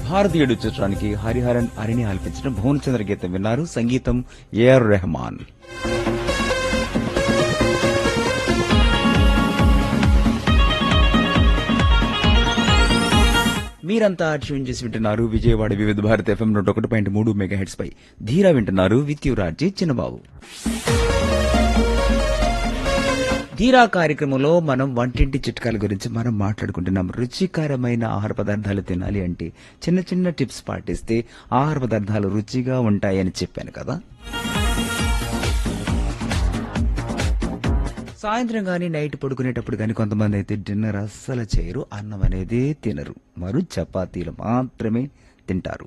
భారతీయుడు చిత్రానికి హరిహరన్ అరిని ఆలపించిన భువనచంద్ర గీతం విన్నారు సంగీతం ఏఆర్ రెహమాన్ మీరంతా ట్యూన్ చేసి వింటున్నారు విజయవాడ వివిధ భారత ఎఫ్ఎం నూట ఒకటి పాయింట్ మూడు మెగా హెడ్స్ పై ధీరా వింటున్నారు విత్ యువరాజీ చిన్నబాబు ధీరా కార్యక్రమంలో మనం వంటింటి చిట్కాల గురించి మనం మాట్లాడుకుంటున్నాం రుచికరమైన ఆహార పదార్థాలు తినాలి అంటే చిన్న చిన్న టిప్స్ పాటిస్తే ఆహార పదార్థాలు రుచిగా ఉంటాయని చెప్పాను కదా సాయంత్రం కానీ నైట్ పడుకునేటప్పుడు కానీ కొంతమంది అయితే డిన్నర్ అస్సలు చేయరు అన్నం అనేది తినరు మరు చపాతీలు మాత్రమే తింటారు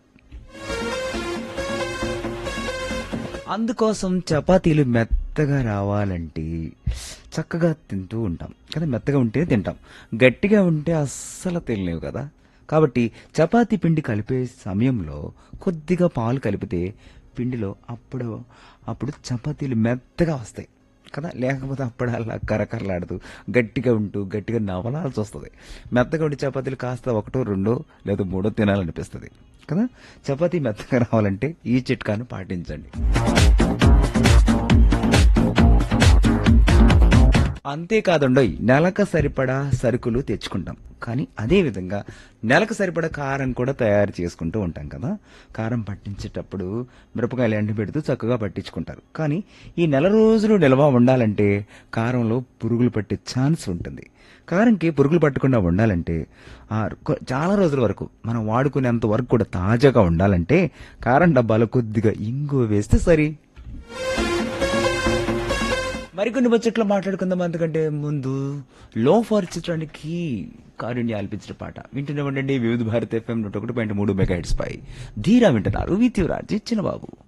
అందుకోసం చపాతీలు మెత్తగా రావాలంటే చక్కగా తింటూ ఉంటాం కదా మెత్తగా ఉంటే తింటాం గట్టిగా ఉంటే అస్సలు తినలేవు కదా కాబట్టి చపాతీ పిండి కలిపే సమయంలో కొద్దిగా పాలు కలిపితే పిండిలో అప్పుడు అప్పుడు చపాతీలు మెత్తగా వస్తాయి కదా లేకపోతే అప్పుడు అలా కరకరలాడుతూ గట్టిగా ఉంటూ గట్టిగా నవలాల్సి వస్తుంది మెత్తగా ఉండి చపాతీలు కాస్త ఒకటో రెండో లేదా మూడో తినాలనిపిస్తుంది కదా చపాతీ మెత్తగా రావాలంటే ఈ చిట్కాను పాటించండి అంతేకాదండోయ్ నెలకు సరిపడా సరుకులు తెచ్చుకుంటాం కానీ అదే విధంగా నెలకు సరిపడా కారం కూడా తయారు చేసుకుంటూ ఉంటాం కదా కారం పట్టించేటప్పుడు మిరపకాయలు ఎండబెడుతూ చక్కగా పట్టించుకుంటారు కానీ ఈ నెల రోజులు నిల్వ ఉండాలంటే కారంలో పురుగులు పట్టే ఛాన్స్ ఉంటుంది కారంకి పురుగులు పట్టకుండా ఉండాలంటే ఆ కొ- చాలా రోజుల వరకు మనం వాడుకునేంత వరకు కూడా తాజాగా ఉండాలంటే కారం డబ్బాలో కొద్దిగా ఇంగువ వేస్తే సరి మరికొన్ని బడ్జెట్లో మాట్లాడుకుందాం అందుకంటే ముందు లో ఫర్ చిత్రానికి కారుణ్య ఆలపించిన పాట వింటూనే ఉండండి వివిధ భారత్ ఎఫ్ఎం నూట ఒకటి పాయింట్ మూడు మెగా హెడ్స్ పై ధీరా వింటున్నారు విత్యురాజ్ చిన్నబాబు